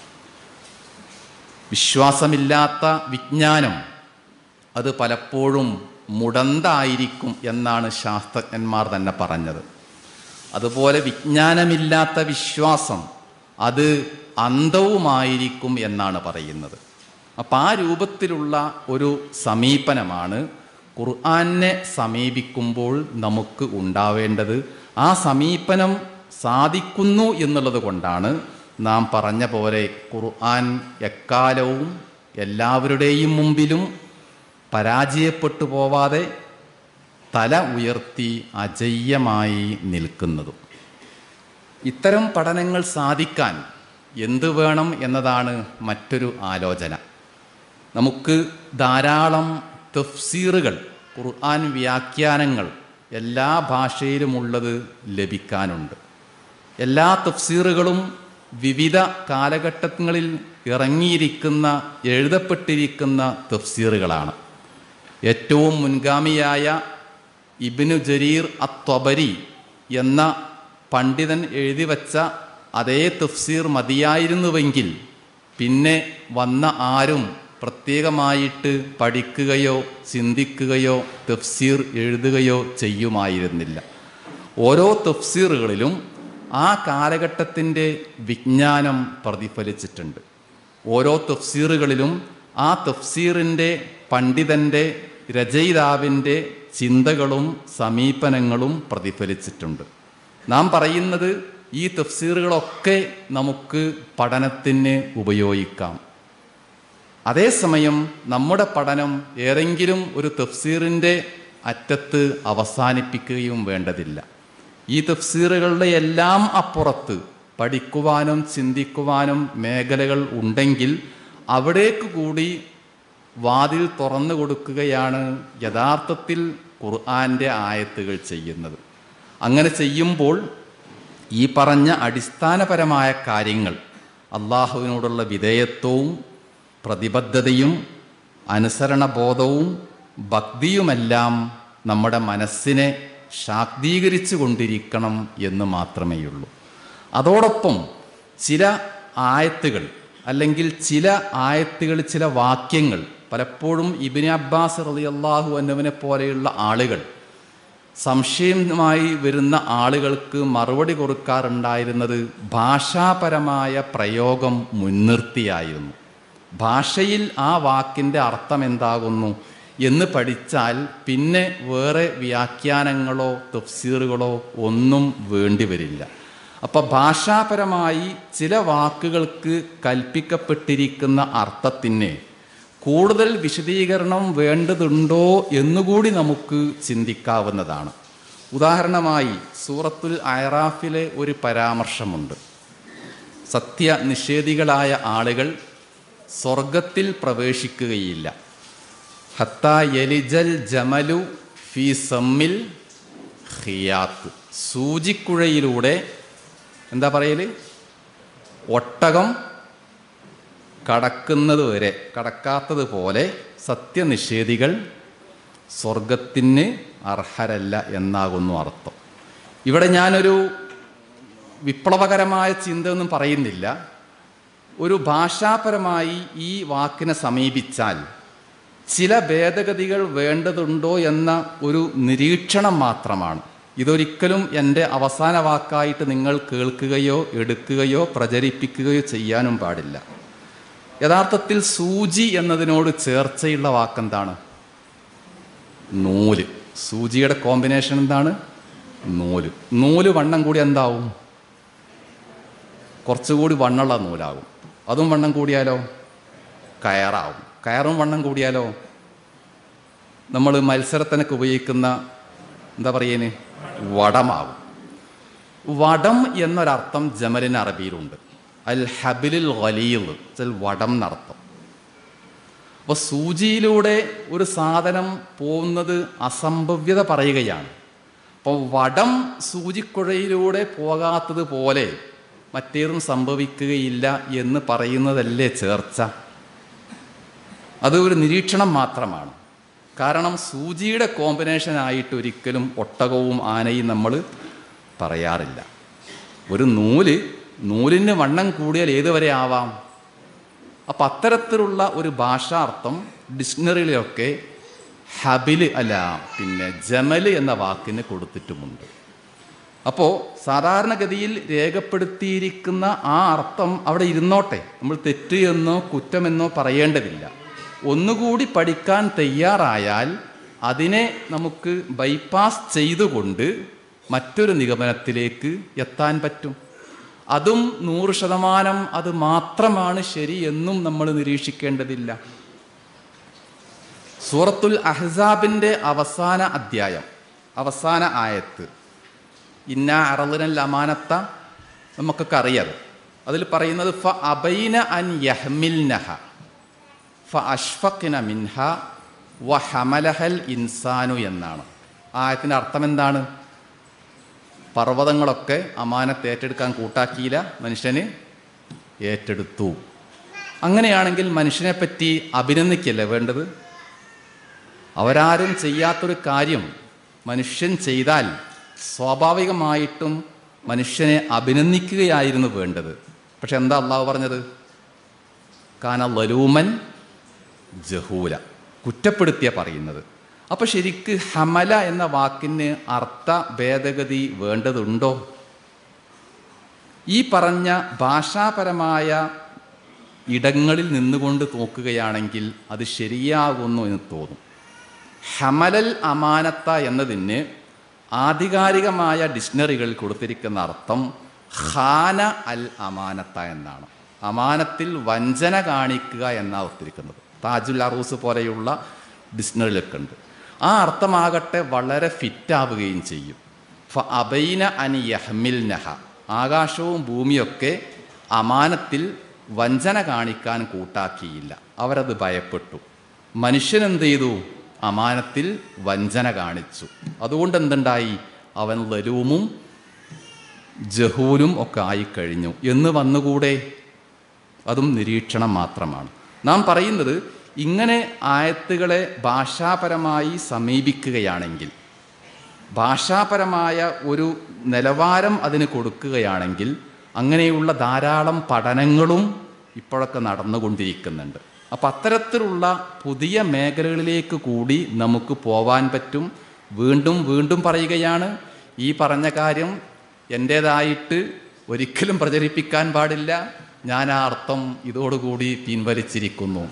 വിശ്വാസമില്ലാത്ത വിജ്ഞാനം അത് പലപ്പോഴും മുടന്തായിരിക്കും എന്നാണ് ശാസ്ത്രജ്ഞന്മാർ തന്നെ പറഞ്ഞത് അതുപോലെ വിജ്ഞാനമില്ലാത്ത വിശ്വാസം അത് അന്ധവുമായിരിക്കും എന്നാണ് പറയുന്നത് അപ്പം ആ രൂപത്തിലുള്ള ഒരു സമീപനമാണ് ഖുർആനെ സമീപിക്കുമ്പോൾ നമുക്ക് ഉണ്ടാവേണ്ടത് ആ സമീപനം സാധിക്കുന്നു എന്നുള്ളത് കൊണ്ടാണ് നാം പറഞ്ഞ പോലെ ഖുർആൻ എക്കാലവും എല്ലാവരുടെയും മുമ്പിലും പരാജയപ്പെട്ടു പോവാതെ തല ഉയർത്തി അജയ്യമായി നിൽക്കുന്നതും ഇത്തരം പഠനങ്ങൾ സാധിക്കാൻ എന്ത് വേണം എന്നതാണ് മറ്റൊരു ആലോചന നമുക്ക് ധാരാളം തഫ്സീറുകൾ ഖുർആൻ വ്യാഖ്യാനങ്ങൾ എല്ലാ ഭാഷയിലുമുള്ളത് ലഭിക്കാനുണ്ട് എല്ലാ തഫ്സീറുകളും വിവിധ കാലഘട്ടങ്ങളിൽ ഇറങ്ങിയിരിക്കുന്ന എഴുതപ്പെട്ടിരിക്കുന്ന തഫ്സീറുകളാണ് ഏറ്റവും മുൻഗാമിയായ ഇബിനു ജരീർ അത്വബരി എന്ന പണ്ഡിതൻ എഴുതി വച്ച അതേ തഫ്സീർ മതിയായിരുന്നുവെങ്കിൽ പിന്നെ വന്ന ആരും പ്രത്യേകമായിട്ട് പഠിക്കുകയോ ചിന്തിക്കുകയോ തഫ്സീർ എഴുതുകയോ ചെയ്യുമായിരുന്നില്ല ഓരോ തഫ്സീറുകളിലും ആ കാലഘട്ടത്തിൻ്റെ വിജ്ഞാനം പ്രതിഫലിച്ചിട്ടുണ്ട് ഓരോ തഫ്സീറുകളിലും ആ തഫ്സീറിൻ്റെ പണ്ഡിതൻ്റെ രചയിതാവിൻ്റെ ചിന്തകളും സമീപനങ്ങളും പ്രതിഫലിച്ചിട്ടുണ്ട് നാം പറയുന്നത് ഈ തഫ്സീറുകളൊക്കെ നമുക്ക് പഠനത്തിന് ഉപയോഗിക്കാം അതേസമയം നമ്മുടെ പഠനം ഏതെങ്കിലും ഒരു തഫ്സീറിൻ്റെ അറ്റത്ത് അവസാനിപ്പിക്കുകയും വേണ്ടതില്ല ഈ തഫ്സീറുകളുടെ എല്ലാം അപ്പുറത്ത് പഠിക്കുവാനും ചിന്തിക്കുവാനും മേഖലകൾ ഉണ്ടെങ്കിൽ അവിടേക്ക് കൂടി വാതിൽ തുറന്നു കൊടുക്കുകയാണ് യഥാർത്ഥത്തിൽ ഖുർആന്റെ ആയത്തുകൾ ചെയ്യുന്നത് അങ്ങനെ ചെയ്യുമ്പോൾ ഈ പറഞ്ഞ അടിസ്ഥാനപരമായ കാര്യങ്ങൾ അള്ളാഹുവിനോടുള്ള വിധേയത്വവും പ്രതിബദ്ധതയും അനുസരണബോധവും ഭക്തിയുമെല്ലാം നമ്മുടെ മനസ്സിനെ ശാക്തീകരിച്ചു കൊണ്ടിരിക്കണം എന്ന് മാത്രമേയുള്ളൂ അതോടൊപ്പം ചില ആയത്തുകൾ അല്ലെങ്കിൽ ചില ആയത്തുകൾ ചില വാക്യങ്ങൾ പലപ്പോഴും ഇബിന് അബ്ബാസ് റളിയല്ലാഹു അന്നുവിനെ പോലെയുള്ള ആളുകൾ സംശയമായി വരുന്ന ആളുകൾക്ക് മറുപടി കൊടുക്കാറുണ്ടായിരുന്നത് ഭാഷാപരമായ പ്രയോഗം മുൻനിർത്തിയായിരുന്നു ഭാഷയിൽ ആ വാക്കിൻ്റെ അർത്ഥം എന്താകുന്നു എന്ന് പഠിച്ചാൽ പിന്നെ വേറെ വ്യാഖ്യാനങ്ങളോ തഫ്സീറുകളോ ഒന്നും വേണ്ടി വരില്ല അപ്പം ഭാഷാപരമായി ചില വാക്കുകൾക്ക് കൽപ്പിക്കപ്പെട്ടിരിക്കുന്ന അർത്ഥത്തിന് കൂടുതൽ വിശദീകരണം വേണ്ടതുണ്ടോ എന്നുകൂടി നമുക്ക് ചിന്തിക്കാവുന്നതാണ് ഉദാഹരണമായി സൂറത്തുൽ അയറാഫിലെ ഒരു പരാമർശമുണ്ട് സത്യനിഷേധികളായ ആളുകൾ സ്വർഗത്തിൽ പ്രവേശിക്കുകയില്ല ഹത്ത യലിജൽ ജമലു ഫി സമ്മിൽ ഹിയാത്ത് സൂചിക്കുഴയിലൂടെ എന്താ പറയല് ഒട്ടകം കടക്കുന്നത് വരെ കടക്കാത്തത് പോലെ സത്യനിഷേധികൾ സ്വർഗത്തിന് അർഹരല്ല എന്നാകുന്നു അർത്ഥം ഇവിടെ ഞാനൊരു വിപ്ലവകരമായ ചിന്തയൊന്നും പറയുന്നില്ല ഒരു ഭാഷാപരമായി ഈ വാക്കിനെ സമീപിച്ചാൽ ചില ഭേദഗതികൾ വേണ്ടതുണ്ടോ എന്ന ഒരു നിരീക്ഷണം മാത്രമാണ് ഇതൊരിക്കലും എൻ്റെ അവസാന വാക്കായിട്ട് നിങ്ങൾ കേൾക്കുകയോ എടുക്കുകയോ പ്രചരിപ്പിക്കുകയോ ചെയ്യാനും പാടില്ല യഥാർത്ഥത്തിൽ സൂചി എന്നതിനോട് ചേർച്ചയുള്ള വാക്കെന്താണ് നൂല് സൂചിയുടെ കോമ്പിനേഷൻ എന്താണ് നൂല് നൂല് വണ്ണം കൂടി എന്താവും കുറച്ചുകൂടി വണ്ണമുള്ള നൂലാകും അതും വണ്ണം കൂടിയാലോ കയറാവും കയറും വണ്ണം കൂടിയാലോ നമ്മൾ മത്സരത്തിനൊക്കെ ഉപയോഗിക്കുന്ന എന്താ പറയേന് വടമാവും വടം എന്നൊരർത്ഥം ജമലിന് അറബിയിലുണ്ട് അൽ ഹബിലിൽ ഖലീൽ വെച്ചാൽ വടം എന്നർത്ഥം അപ്പോൾ സൂചിയിലൂടെ ഒരു സാധനം പോകുന്നത് അസംഭവ്യത പറയുകയാണ് അപ്പോൾ വടം സൂചിക്കുഴയിലൂടെ പോകാത്തത് പോലെ മറ്റേതും സംഭവിക്കുകയില്ല എന്ന് പറയുന്നതല്ലേ ചേർച്ച അത് ഒരു നിരീക്ഷണം മാത്രമാണ് കാരണം സൂചിയുടെ കോമ്പിനേഷൻ ആയിട്ട് ഒരിക്കലും ഒട്ടകവും ആനയും നമ്മൾ പറയാറില്ല ഒരു നൂല് നൂലിന് വണ്ണം കൂടിയാൽ ഏതുവരെ ആവാം അപ്പം അത്തരത്തിലുള്ള ഒരു ഭാഷാർത്ഥം ഡിക്ഷണറിയിലൊക്കെ ഹബില് അല്ല പിന്നെ ജമല് എന്ന വാക്കിന് കൊടുത്തിട്ടുമുണ്ട് അപ്പോൾ സാധാരണഗതിയിൽ രേഖപ്പെടുത്തിയിരിക്കുന്ന ആ അർത്ഥം അവിടെ ഇരുന്നോട്ടെ നമ്മൾ തെറ്റ് എന്നോ കുറ്റമെന്നോ പറയേണ്ടതില്ല ഒന്നുകൂടി പഠിക്കാൻ തയ്യാറായാൽ അതിനെ നമുക്ക് ബൈപ്പാസ് ചെയ്തുകൊണ്ട് മറ്റൊരു നിഗമനത്തിലേക്ക് എത്താൻ പറ്റും അതും നൂറ് ശതമാനം അത് മാത്രമാണ് ശരി എന്നും നമ്മൾ നിരീക്ഷിക്കേണ്ടതില്ല സൂറത്തുൽ അഹ്സാബിൻ്റെ അവസാന അധ്യായം അവസാന ആയത്ത് ഇന്ന അറലിനൽ അമാനത്ത നമുക്കൊക്കെ അറിയാം അതിൽ പറയുന്നത് ഫ അബൈന അൻ യഹ്മിൽ നഹ ഫ അഷ്ഫഖിന മിൻഹ വ ഹമലഹൽ ഇൻസാനു എന്നാണ് ആയത്തിൻ്റെ അർത്ഥം എന്താണ് പർവ്വതങ്ങളൊക്കെ അമാനത്ത് ഏറ്റെടുക്കാൻ കൂട്ടാക്കിയില്ല മനുഷ്യന് ഏറ്റെടുത്തു അങ്ങനെയാണെങ്കിൽ മനുഷ്യനെ പറ്റി അഭിനന്ദിക്കല്ലേ വേണ്ടത് അവരാരും ചെയ്യാത്തൊരു കാര്യം മനുഷ്യൻ ചെയ്താൽ സ്വാഭാവികമായിട്ടും മനുഷ്യനെ അഭിനന്ദിക്കുകയായിരുന്നു വേണ്ടത് പക്ഷെ എന്താ അള്ളാഹു പറഞ്ഞത് കാന ലലൂമൻ ജഹൂല കുറ്റപ്പെടുത്തിയ പറയുന്നത് അപ്പോൾ ശരിക്ക് ഹമല എന്ന വാക്കിന് അർത്ഥ ഭേദഗതി വേണ്ടതുണ്ടോ ഈ പറഞ്ഞ ഭാഷാപരമായ ഇടങ്ങളിൽ നിന്നുകൊണ്ട് നോക്കുകയാണെങ്കിൽ അത് ശരിയാകുന്നു എന്ന് തോന്നും ഹമലൽ അമാനത്ത എന്നതിന് ആധികാരികമായ ഡിക്ഷണറികളിൽ കൊടുത്തിരിക്കുന്ന അർത്ഥം ഖാന അൽ അമാനത്ത എന്നാണ് അമാനത്തിൽ വഞ്ചന കാണിക്കുക എന്നാണ് ഓർത്തിരിക്കുന്നത് താജുൽ അറൂസ് പോലെയുള്ള ഡിക്ഷണറിലൊക്കെ ഉണ്ട് ആ അർത്ഥമാകട്ടെ വളരെ ഫിറ്റാവുകയും ചെയ്യും ഫ അബൈന അൻ യഹ്മിൽ നഹ ആകാശവും ഭൂമിയൊക്കെ അമാനത്തിൽ വഞ്ചന കാണിക്കാൻ കൂട്ടാക്കിയില്ല അവരത് ഭയപ്പെട്ടു മനുഷ്യൻ എന്ത് ചെയ്തു അമാനത്തിൽ വഞ്ചന കാണിച്ചു അതുകൊണ്ട് എന്തുണ്ടായി അവൻ ലരൂമും ജഹൂലും ഒക്കെ ആയിക്കഴിഞ്ഞു എന്ന് വന്നുകൂടെ അതും നിരീക്ഷണം മാത്രമാണ് നാം പറയുന്നത് ഇങ്ങനെ ആയത്തുകളെ ഭാഷാപരമായി സമീപിക്കുകയാണെങ്കിൽ ഭാഷാപരമായ ഒരു നിലവാരം അതിന് കൊടുക്കുകയാണെങ്കിൽ അങ്ങനെയുള്ള ധാരാളം പഠനങ്ങളും ഇപ്പോഴൊക്കെ നടന്നുകൊണ്ടിരിക്കുന്നുണ്ട് അപ്പം അത്തരത്തിലുള്ള പുതിയ മേഖലകളിലേക്ക് കൂടി നമുക്ക് പോവാൻ പറ്റും വീണ്ടും വീണ്ടും പറയുകയാണ് ഈ പറഞ്ഞ കാര്യം എൻ്റേതായിട്ട് ഒരിക്കലും പ്രചരിപ്പിക്കാൻ പാടില്ല ഞാൻ ആ അർത്ഥം ഇതോടുകൂടി പിൻവലിച്ചിരിക്കുന്നു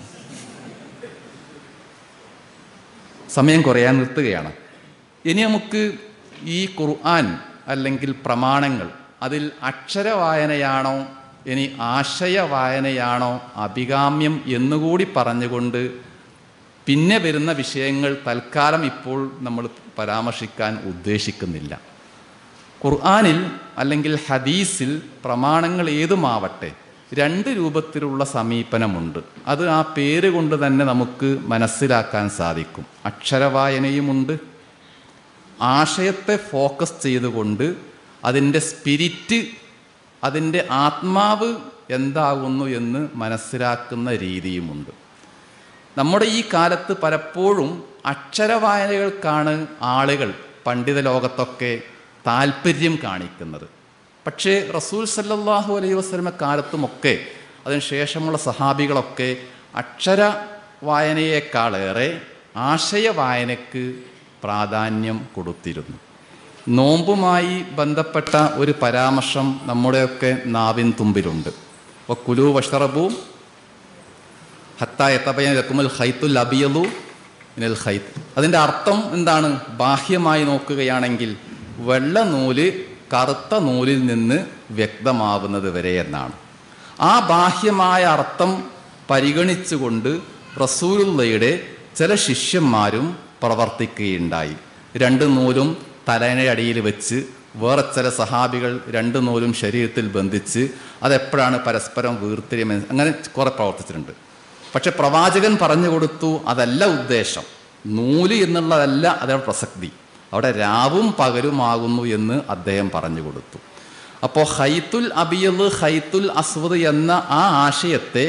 സമയം കുറയാൻ നിർത്തുകയാണ് ഇനി നമുക്ക് ഈ ഖുർആൻ അല്ലെങ്കിൽ പ്രമാണങ്ങൾ അതിൽ അക്ഷരവായനയാണോ ഇനി ആശയ വായനയാണോ അഭികാമ്യം എന്നുകൂടി പറഞ്ഞുകൊണ്ട് പിന്നെ വരുന്ന വിഷയങ്ങൾ തൽക്കാലം ഇപ്പോൾ നമ്മൾ പരാമർശിക്കാൻ ഉദ്ദേശിക്കുന്നില്ല ഖുർആനിൽ അല്ലെങ്കിൽ ഹദീസിൽ പ്രമാണങ്ങൾ ഏതുമാവട്ടെ രണ്ട് രൂപത്തിലുള്ള സമീപനമുണ്ട് അത് ആ പേര് കൊണ്ട് തന്നെ നമുക്ക് മനസ്സിലാക്കാൻ സാധിക്കും അക്ഷരവായനയുമുണ്ട് ആശയത്തെ ഫോക്കസ് ചെയ്തുകൊണ്ട് അതിൻ്റെ സ്പിരിറ്റ് അതിൻ്റെ ആത്മാവ് എന്താകുന്നു എന്ന് മനസ്സിലാക്കുന്ന രീതിയുമുണ്ട് നമ്മുടെ ഈ കാലത്ത് പലപ്പോഴും അക്ഷരവായനകൾക്കാണ് ആളുകൾ പണ്ഡിത ലോകത്തൊക്കെ താല്പര്യം കാണിക്കുന്നത് പക്ഷേ റസൂൽ സല്ലല്ലാഹു അലൈഹി വസ്ലമ കാലത്തുമൊക്കെ അതിനുശേഷമുള്ള സഹാബികളൊക്കെ അക്ഷര വായനയേക്കാളേറെ ആശയ വായനയ്ക്ക് പ്രാധാന്യം കൊടുത്തിരുന്നു നോമ്പുമായി ബന്ധപ്പെട്ട ഒരു പരാമർശം നമ്മുടെയൊക്കെ നാവിൻ തുമ്പിലുണ്ട് അപ്പോൾ കുലു വഷറബു ഹത്ത എത്തപ്പയ്യൻ ലക്കുമുൽ ഹൈത്തുൽ അബിയലു മിനൽ ഹൈത്ത് അതിൻ്റെ അർത്ഥം എന്താണ് ബാഹ്യമായി നോക്കുകയാണെങ്കിൽ വെള്ള നൂല് കറുത്ത നൂലിൽ നിന്ന് വ്യക്തമാവുന്നത് വരെ എന്നാണ് ആ ബാഹ്യമായ അർത്ഥം പരിഗണിച്ചുകൊണ്ട് റസൂലുള്ളയുടെ ചില ശിഷ്യന്മാരും പ്രവർത്തിക്കുകയുണ്ടായി രണ്ട് നൂലും തലേനയുടെ അടിയിൽ വെച്ച് വേറെ ചില സഹാബികൾ രണ്ട് നൂലും ശരീരത്തിൽ ബന്ധിച്ച് അതെപ്പോഴാണ് പരസ്പരം വീർത്തിരിയം അങ്ങനെ കുറെ പ്രവർത്തിച്ചിട്ടുണ്ട് പക്ഷെ പ്രവാചകൻ പറഞ്ഞു കൊടുത്തു അതല്ല ഉദ്ദേശം നൂല് എന്നുള്ളതല്ല അതിന്റെ പ്രസക്തി അവിടെ രാവും പകലുമാകുന്നു എന്ന് അദ്ദേഹം പറഞ്ഞു കൊടുത്തു അപ്പോൾ ഹൈത്തുൽ അബിയല് ഹൈത്തുൽ അസ്വദ് എന്ന ആ ആശയത്തെ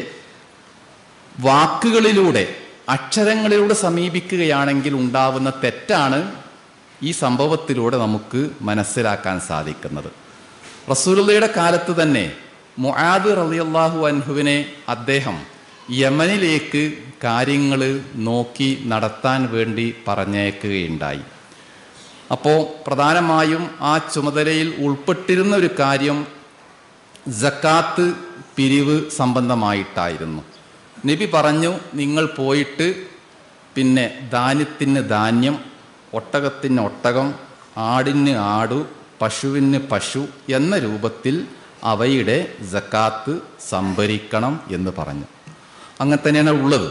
വാക്കുകളിലൂടെ അക്ഷരങ്ങളിലൂടെ സമീപിക്കുകയാണെങ്കിൽ ഉണ്ടാവുന്ന തെറ്റാണ് ഈ സംഭവത്തിലൂടെ നമുക്ക് മനസ്സിലാക്കാൻ സാധിക്കുന്നത് റസൂലുള്ളയുടെ കാലത്ത് തന്നെ മുആദ് റളിയല്ലാഹു അൻഹുവിനെ അദ്ദേഹം യമനിലേക്ക് കാര്യങ്ങൾ നോക്കി നടത്താൻ വേണ്ടി പറഞ്ഞേക്കുകയുണ്ടായി അപ്പോൾ പ്രധാനമായും ആ ചുമതലയിൽ ഉൾപ്പെട്ടിരുന്ന ഒരു കാര്യം ജക്കാത്ത് പിരിവ് സംബന്ധമായിട്ടായിരുന്നു നബി പറഞ്ഞു നിങ്ങൾ പോയിട്ട് പിന്നെ ധാന്യത്തിന് ധാന്യം ഒട്ടകത്തിന് ഒട്ടകം ആടിന് ആടു പശുവിന് പശു എന്ന രൂപത്തിൽ അവയുടെ ജക്കാത്ത് സംഭരിക്കണം എന്ന് പറഞ്ഞു അങ്ങനെ തന്നെയാണ് ഉള്ളത്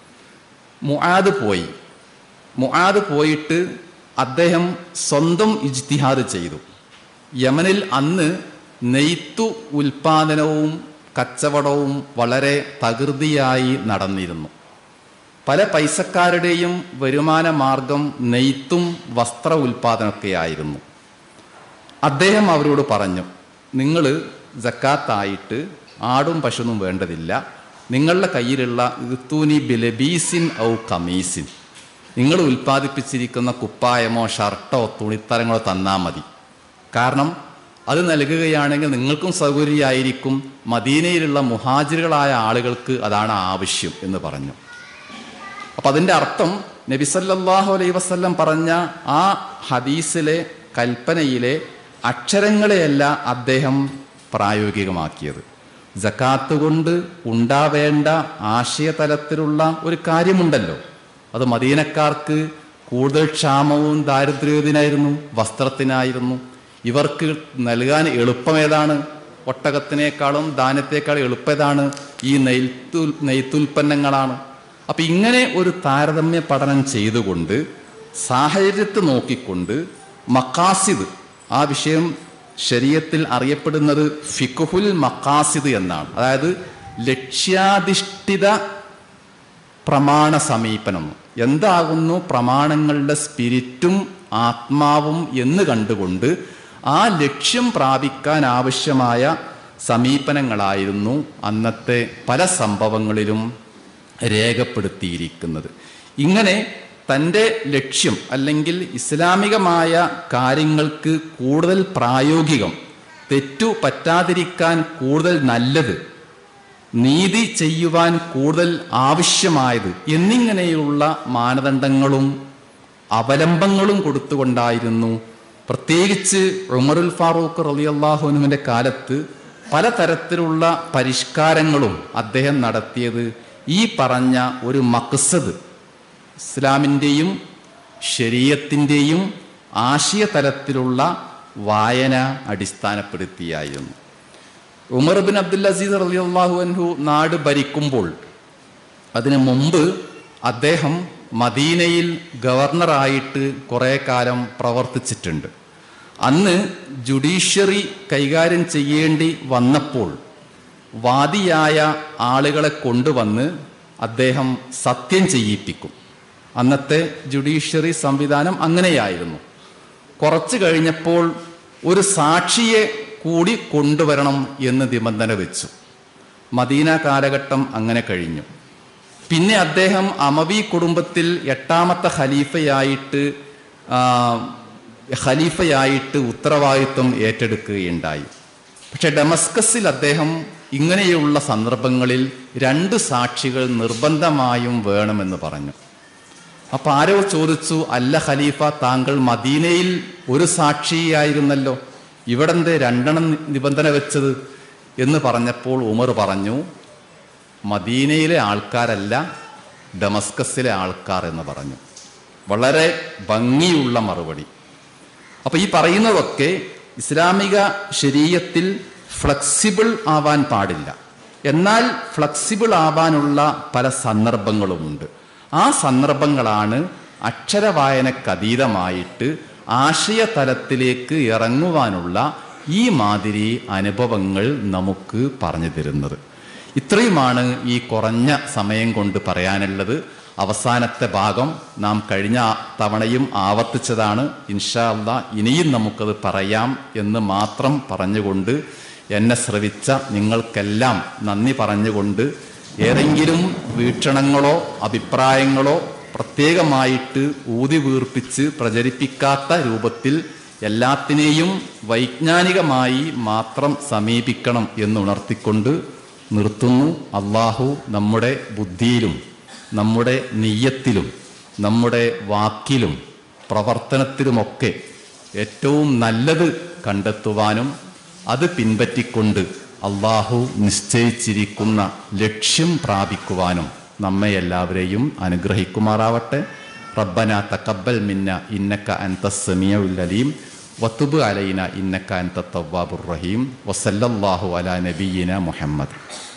മുആദ് പോയി മുആദ് പോയിട്ട് അദ്ദേഹം സ്വന്തം ഇജ്തിഹാദ് ചെയ്തു യമനിൽ അന്ന് നെയ്ത്തു ഉൽപാദനവും കച്ചവടവും വളരെ തകൃതിയായി നടന്നിരുന്നു പല പൈസക്കാരുടെയും വരുമാന മാർഗം നെയ്ത്തും വസ്ത്ര ഉൽപാദനമൊക്കെയായിരുന്നു അദ്ദേഹം അവരോട് പറഞ്ഞു നിങ്ങൾ ജക്കാത്തായിട്ട് ആടും പശുവും വേണ്ടതില്ല നിങ്ങളുടെ കയ്യിലുള്ള ഇത്തൂനി ബിലബീസിൻ ഔ കമീസിൻ നിങ്ങൾ ഉൽപ്പാദിപ്പിച്ചിരിക്കുന്ന കുപ്പായമോ ഷർട്ടോ തുണിത്തരങ്ങളോ തന്നാൽ മതി കാരണം അത് നൽകുകയാണെങ്കിൽ നിങ്ങൾക്കും സൗകര്യമായിരിക്കും മദീനയിലുള്ള മുഹാജിറുകളായ ആളുകൾക്ക് അതാണ് ആവശ്യം എന്ന് പറഞ്ഞു അപ്പം അതിൻ്റെ അർത്ഥം നബിസല്ലാഹു അലൈ വസ്ല്ലം പറഞ്ഞ ആ ഹദീസിലെ കൽപ്പനയിലെ അക്ഷരങ്ങളെയല്ല അദ്ദേഹം പ്രായോഗികമാക്കിയത് ജക്കാത്ത് കൊണ്ട് ഉണ്ടാവേണ്ട ആശയതലത്തിലുള്ള ഒരു കാര്യമുണ്ടല്ലോ അത് മദീനക്കാർക്ക് കൂടുതൽ ക്ഷാമവും ദാരിദ്ര്യത്തിനായിരുന്നു വസ്ത്രത്തിനായിരുന്നു ഇവർക്ക് നൽകാൻ എളുപ്പമേതാണ് ഒട്ടകത്തിനേക്കാളും ധാന്യത്തെക്കാളും എളുപ്പതാണ് ഈ നെയ്ത്തു നെയ്ത്തുൽപ്പന്നങ്ങളാണ് അപ്പം ഇങ്ങനെ ഒരു താരതമ്യ പഠനം ചെയ്തുകൊണ്ട് സാഹചര്യത്തെ നോക്കിക്കൊണ്ട് മക്കാസിദ് ആ വിഷയം ശരീരത്തിൽ അറിയപ്പെടുന്നത് ഫിക്കുഹുൽ മക്കാസിദ് എന്നാണ് അതായത് ലക്ഷ്യാധിഷ്ഠിത പ്രമാണ സമീപനം എന്താകുന്നു പ്രമാണങ്ങളുടെ സ്പിരിറ്റും ആത്മാവും എന്ന് കണ്ടുകൊണ്ട് ആ ലക്ഷ്യം പ്രാപിക്കാൻ ആവശ്യമായ സമീപനങ്ങളായിരുന്നു അന്നത്തെ പല സംഭവങ്ങളിലും രേഖപ്പെടുത്തിയിരിക്കുന്നത് ഇങ്ങനെ തൻ്റെ ലക്ഷ്യം അല്ലെങ്കിൽ ഇസ്ലാമികമായ കാര്യങ്ങൾക്ക് കൂടുതൽ പ്രായോഗികം തെറ്റു പറ്റാതിരിക്കാൻ കൂടുതൽ നല്ലത് നീതി ചെയ്യുവാൻ കൂടുതൽ ആവശ്യമായത് എന്നിങ്ങനെയുള്ള മാനദണ്ഡങ്ങളും അവലംബങ്ങളും കൊടുത്തുകൊണ്ടായിരുന്നു പ്രത്യേകിച്ച് ഉമറുൽ ഫാറൂഖ് റലിയല്ലാഹുനുവിൻ്റെ കാലത്ത് പലതരത്തിലുള്ള പരിഷ്കാരങ്ങളും അദ്ദേഹം നടത്തിയത് ഈ പറഞ്ഞ ഒരു മക്സദ് ഇസ്ലാമിൻ്റെയും ശരീരത്തിൻ്റെയും ആശയതലത്തിലുള്ള വായന അടിസ്ഥാനപ്പെടുത്തിയായിരുന്നു ഉമർ ബിൻ അബ്ദുൽ അസീസ് റളിയല്ലാഹു അൻഹു നാട് ഭരിക്കുമ്പോൾ അതിനു മുമ്പ് അദ്ദേഹം മദീനയിൽ ഗവർണറായിട്ട് കുറേ കാലം പ്രവർത്തിച്ചിട്ടുണ്ട് അന്ന് ജുഡീഷ്യറി കൈകാര്യം ചെയ്യേണ്ടി വന്നപ്പോൾ വാദിയായ ആളുകളെ കൊണ്ടുവന്ന് അദ്ദേഹം സത്യം ചെയ്യിപ്പിക്കും അന്നത്തെ ജുഡീഷ്യറി സംവിധാനം അങ്ങനെയായിരുന്നു കുറച്ച് കഴിഞ്ഞപ്പോൾ ഒരു സാക്ഷിയെ കൂടി കൊണ്ടുവരണം എന്ന് നിബന്ധന വെച്ചു മദീന കാലഘട്ടം അങ്ങനെ കഴിഞ്ഞു പിന്നെ അദ്ദേഹം അമവി കുടുംബത്തിൽ എട്ടാമത്തെ ഖലീഫയായിട്ട് ആ, ഖലീഫയായിട്ട് ഉത്തരവാദിത്വം ഏറ്റെടുക്കുകയുണ്ടായി പക്ഷെ ഡെമസ്കസിൽ അദ്ദേഹം ഇങ്ങനെയുള്ള സന്ദർഭങ്ങളിൽ രണ്ട് സാക്ഷികൾ നിർബന്ധമായും വേണമെന്ന് പറഞ്ഞു അപ്പൊ ആരോ ചോദിച്ചു അല്ല ഖലീഫ താങ്കൾ മദീനയിൽ ഒരു സാക്ഷിയായിരുന്നല്ലോ ഇവിടെ എന്തേ രണ്ടെണ്ണം നി- നിബന്ധന വെച്ചത് എന്ന് പറഞ്ഞപ്പോൾ ഉമർ പറഞ്ഞു മദീനയിലെ ആൾക്കാരല്ല ഡമസ്കസിലെ ആൾക്കാർ എന്ന് പറഞ്ഞു വളരെ ഭംഗിയുള്ള മറുപടി അപ്പൊ ഈ പറയുന്നതൊക്കെ ഇസ്ലാമിക ശരീരത്തിൽ ഫ്ലെക്സിബിൾ ആവാൻ പാടില്ല എന്നാൽ ഫ്ലെക്സിബിൾ ആവാനുള്ള പല സന്ദർഭങ്ങളുമുണ്ട് ആ സന്ദർഭങ്ങളാണ് അക്ഷരവായനക്കതീതമായിട്ട് ആശയതലത്തിലേക്ക് ഇറങ്ങുവാനുള്ള ഈ മാതിരി അനുഭവങ്ങൾ നമുക്ക് പറഞ്ഞു തരുന്നത് ഇത്രയുമാണ് ഈ കുറഞ്ഞ സമയം കൊണ്ട് പറയാനുള്ളത് അവസാനത്തെ ഭാഗം നാം കഴിഞ്ഞ തവണയും ആവർത്തിച്ചതാണ് ഇൻഷാ അല്ലാ ഇനിയും നമുക്കത് പറയാം എന്ന് മാത്രം പറഞ്ഞുകൊണ്ട് എന്നെ ശ്രവിച്ച നിങ്ങൾക്കെല്ലാം നന്ദി പറഞ്ഞുകൊണ്ട് ഏതെങ്കിലും വീക്ഷണങ്ങളോ അഭിപ്രായങ്ങളോ പ്രത്യേകമായിട്ട് ഊതി വീർപ്പിച്ച് പ്രചരിപ്പിക്കാത്ത രൂപത്തിൽ എല്ലാത്തിനെയും വൈജ്ഞാനികമായി മാത്രം സമീപിക്കണം എന്നുണർത്തിക്കൊണ്ട് നിർത്തുന്നു അള്ളാഹു നമ്മുടെ ബുദ്ധിയിലും നമ്മുടെ നെയ്യത്തിലും നമ്മുടെ വാക്കിലും പ്രവർത്തനത്തിലുമൊക്കെ ഏറ്റവും നല്ലത് കണ്ടെത്തുവാനും അത് പിൻപറ്റിക്കൊണ്ട് അള്ളാഹു നിശ്ചയിച്ചിരിക്കുന്ന ലക്ഷ്യം പ്രാപിക്കുവാനും നമ്മെ എല്ലാവരെയും അനുഗ്രഹിക്കുമാറാവട്ടെ റബ്ബന തക്കബൽ മിന്ന ഇന്നക്ക അൻത സമീഉൽ അലീം വത്തുബ് അലൈന ഇന്നക്ക അൻത തവ്വാബുർ റഹീം വസല്ലല്ലാഹു അലാ നബിയിന മുഹമ്മദ്